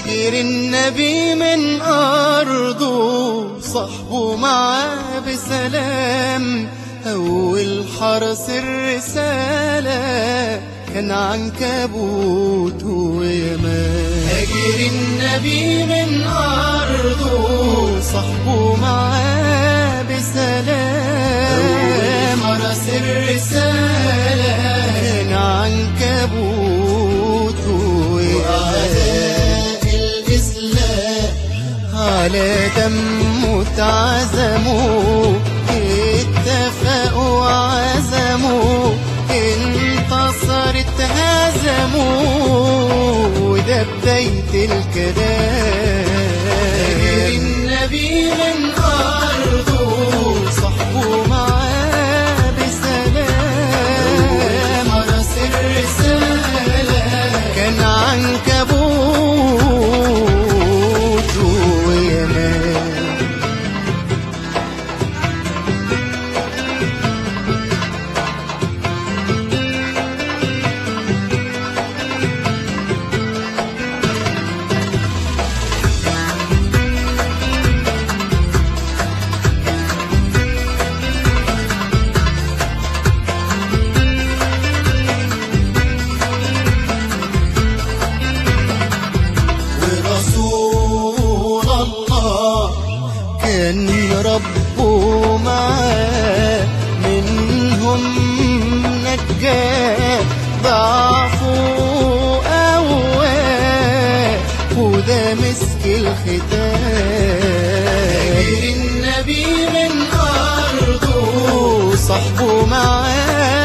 هاجر النبي من أرضه صحبه معاه بسلام أول حرس الرسالة كان عنكبوت ويمان هاجر النبي من أرضه صحبه معاه بسلام حرس الرسالة كان عنكبوت وأعداء الإسلام على دمه اتعزموا اتفقوا وعزموا انتصرت هزموا وده بداية الكلام النبي من أرضه صحبه معاه بسلام حرس الرسالة كان عنكبوت ويمان ورسول الله كان ربه معاه منهم نجاه ضعفه قواه وده مسك الختام النبي من أرضه صحبه معاه